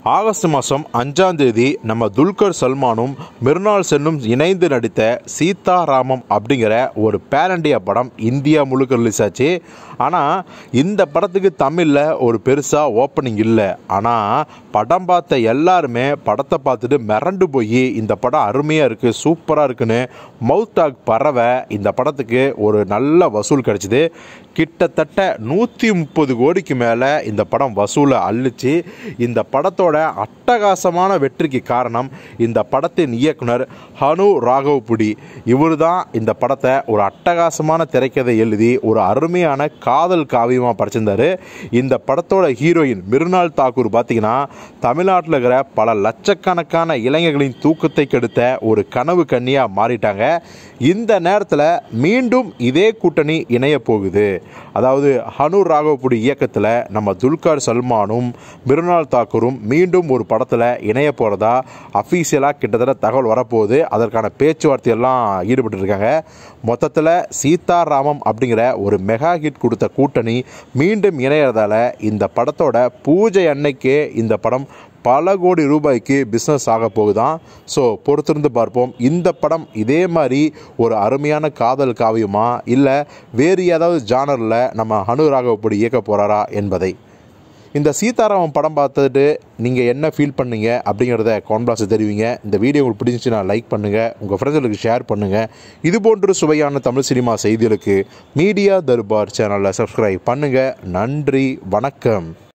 August மாதம் அஞ்சாம் தேதி நம்ம துல்கர் சல்மானும் மிர்னால் சென்னும் இணைந்து நடித்த சீதாராமம் அப்படிங்கிற ஒரு பேரண்டியா படம் இந்தியா முழுக்க ரிலீஸ் ஆச்சு ஆனால் இந்த படத்துக்கு தமிழில் ஒரு பெருசாக ஓப்பனிங் இல்லை ஆனால் படம் பார்த்த எல்லாருமே படத்தை பார்த்துட்டு மிரண்டு போய் இந்த படம் அருமையாக இருக்குது சூப்பராக இருக்குன்னு மவுத் டாக் பறவை இந்த படத்துக்கு ஒரு நல்ல வசூல் கிடச்சிது கிட்டத்தட்ட நூற்றி முப்பது கோடிக்கு மேலே இந்த படம் வசூலை அள்ளிச்சு இந்த படத்தோட அட்டகாசமான வெற்றிக்கு காரணம் இந்த படத்தின் இயக்குனர் ஹனு ராகவ்புடி இவர் தான் இந்த படத்தை ஒரு அட்டகாசமான திரைக்கதை எழுதி ஒரு அருமையான காதல் காவியமாக படைச்சிருந்தாரு இந்த படத்தோட ஹீரோயின் மிருனால் தாக்கூர் பார்த்தீங்கன்னா தமிழ்நாட்டில் இருக்கிற பல லட்சக்கணக்கான இளைஞர்களின் தூக்கத்தை கெடுத்த ஒரு கனவு கன்னியாக மாறிட்டாங்க இந்த நேரத்தில் மீண்டும் இதே கூட்டணி இணைய போகுது அதாவது ஹனு ராகவபுடி இயக்கத்தில் நம்ம துல்கர் சல்மானும் மிருனால் தாக்கூரும் மீண்டும் ஒரு படத்தில் இணைய போகிறதா அஃபீஷியலாக கிட்டத்தட்ட தகவல் வரப்போகுது அதற்கான பேச்சுவார்த்தையெல்லாம் ஈடுபட்டு இருக்காங்க மொத்தத்தில் சீதாராமம் அப்படிங்கிற ஒரு மெகா ஹிட் கொடுத்த கூட்டணி மீண்டும் இணையறதால இந்த படத்தோட பூஜை அன்னைக்கே இந்த படம் பல கோடி ரூபாய்க்கு பிஸ்னஸ் ஆக போகுதான் ஸோ பொறுத்திருந்து பார்ப்போம் இந்த படம் இதே மாதிரி ஒரு அருமையான காதல் காவியமா இல்லை வேறு ஏதாவது ஜானரில் நம்ம ஹனு ராகவப்படி இயக்க போகிறாரா என்பதை இந்த சீதாராமன் படம் பார்த்துட்டு நீங்கள் என்ன ஃபீல் பண்ணீங்க அப்படிங்கிறத கான்பிளாஸை தெரிவிங்க இந்த வீடியோ உங்களுக்கு பிடிச்சிச்சுன்னா லைக் பண்ணுங்கள் உங்கள் ஃப்ரெண்ட்ஸுக்கு ஷேர் பண்ணுங்கள் இது போன்ற சுவையான தமிழ் சினிமா செய்திகளுக்கு மீடியா தர்பார் சேனலை சப்ஸ்கிரைப் பண்ணுங்கள் நன்றி வணக்கம்